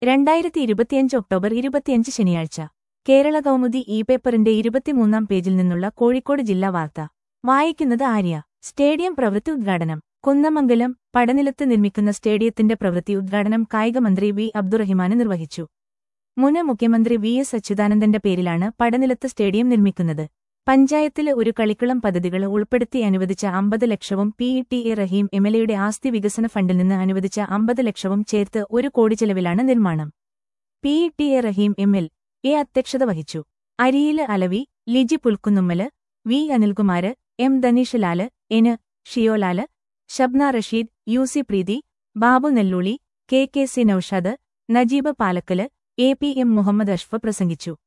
രണ്ടായിരത്തി ഇരുപത്തിയഞ്ച് ഒക്ടോബർ ഇരുപത്തിയഞ്ച് ശനിയാഴ്ച കേരള കൗമുദി ഇ പേപ്പറിന്റെ ഇരുപത്തിമൂന്നാം പേജിൽ നിന്നുള്ള കോഴിക്കോട് ജില്ലാ വാർത്ത വായിക്കുന്നത് ആര്യ സ്റ്റേഡിയം പ്രവൃത്തി ഉദ്ഘാടനം കുന്നമംഗലം പടനിലത്ത് നിർമ്മിക്കുന്ന സ്റ്റേഡിയത്തിന്റെ പ്രവൃത്തി ഉദ്ഘാടനം കായികമന്ത്രി വി അബ്ദുറഹിമാന് നിർവഹിച്ചു മുൻ മുഖ്യമന്ത്രി വി എസ് അച്യുതാനന്ദന്റെ പേരിലാണ് പടനിലത്ത് സ്റ്റേഡിയം നിർമ്മിക്കുന്നത് പഞ്ചായത്തിലെ ഒരു കളിക്കളം പദ്ധതികൾ ഉൾപ്പെടുത്തി അനുവദിച്ച അമ്പത് ലക്ഷവും P E T A Raheem എംഎൽഎയുടെ ആസ്തി വികസന ഫണ്ടിൽ നിന്ന് അനുവദിച്ച അമ്പത് ലക്ഷവും ചേർത്ത് ഒരു കോടി ചെലവിലാണ് നിർമ്മാണം P E T A Raheem M L A അധ്യക്ഷത വഹിച്ചു Ariyil Alavi Liji Pulkkunnummal V Anilkumar M Dhaneeshlal N Shiyolal Shabna Rasheed U C Preethi Babu Nelluli K K C Noushad Najeeb Palakkal A P M Muhammad അഷ്ഫ് പ്രസംഗിച്ചു